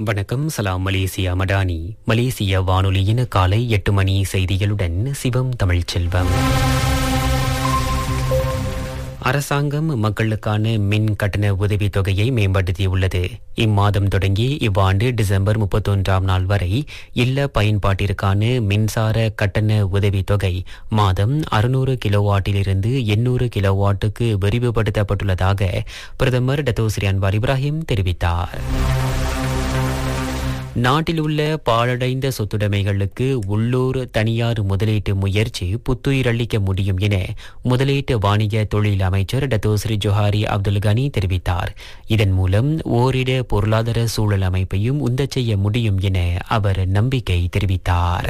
வணக்கம் சலாம் மலேசியா மடானி மலேசிய வானொலியின் காலை எட்டு மணி செய்திகளுடன் சிவம் தமிழ்ச்செல்வம் அரசாங்கம் மக்களுக்கான மின் கட்டண உதவித் தொகையை மேம்படுத்தியுள்ளது இம்மாதம் தொடங்கி இவ்வாண்டு டிசம்பர் முப்பத்தொன்றாம் நாள் வரை இல்ல பயன்பாட்டிற்கான மின்சார கட்டண உதவித் தொகை மாதம் அறுநூறு கிலோவாட்டிலிருந்து எண்ணூறு கிலோவாட்டுக்கு விரிவுபடுத்தப்பட்டுள்ளதாக பிரதமர் டத்தோஸ்ரீ அன்வார் இப்ராஹிம் தெரிவித்தார் நாட்டில் உள்ள பாழடைந்த சொத்துடைமைகளுக்கு உள்ளூர் தனியார் முதலீட்டு முயற்சி புத்துயிரளிக்க முடியும் என முதலீட்டு வாணிக தொழில் அமைச்சர் டத்தோஸ்ரீ ஜொஹாரி அப்துல் கனி தெரிவித்தார் இதன் மூலம் ஓரிட பொருளாதார சூழல் அமைப்பையும் உந்தச் செய்ய முடியும் என அவர் நம்பிக்கை தெரிவித்தார்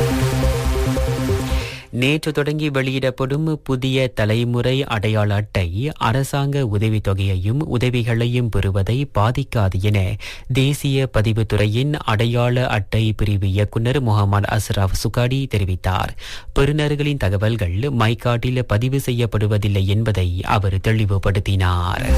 நேற்று தொடங்கி வெளியிடப்படும் புதிய தலைமுறை அடையாள அட்டை அரசாங்க உதவித்தொகையையும் உதவிகளையும் பெறுவதை பாதிக்காது என தேசிய பதிவுத்துறையின் அடையாள அட்டை பிரிவு இயக்குநர் முகமது அஸ்ராப் சுகாடி தெரிவித்தார் பெறுநர்களின் தகவல்கள் மைகாட்டில் பதிவு செய்யப்படுவதில்லை என்பதை அவர் தெளிவுபடுத்தினார்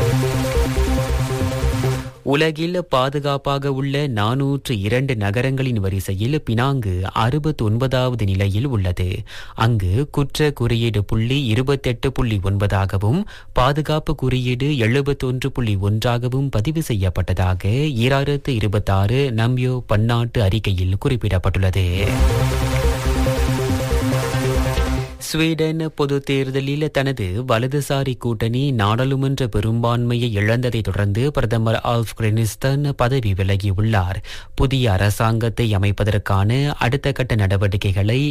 உலகில் பாதுகாப்பாக உள்ள நானூற்று இரண்டு நகரங்களின் வரிசையில் பினாங்கு அறுபத்தி ஒன்பதாவது நிலையில் உள்ளது அங்கு குற்ற குறியீடு புள்ளி இருபத்தெட்டு புள்ளி ஒன்பதாகவும் பாதுகாப்பு குறியீடு எழுபத்தொன்று புள்ளி ஒன்றாகவும் பதிவு செய்யப்பட்டதாக ஈராயிரத்து இருபத்தாறு நம்பியோ பன்னாட்டு அறிக்கையில் குறிப்பிடப்பட்டுள்ளது ஸ்வீடன் பொது தேர்தலில் தனது வலதுசாரி கூட்டணி நாடாளுமன்ற பெரும்பான்மையை இழந்ததை தொடர்ந்து பிரதமர் ஆல்ஃப் கிரெனிஸ்டன் பதவி விலகியுள்ளார் புதிய அரசாங்கத்தை அமைப்பதற்கான அடுத்த கட்ட நடவடிக்கைகளை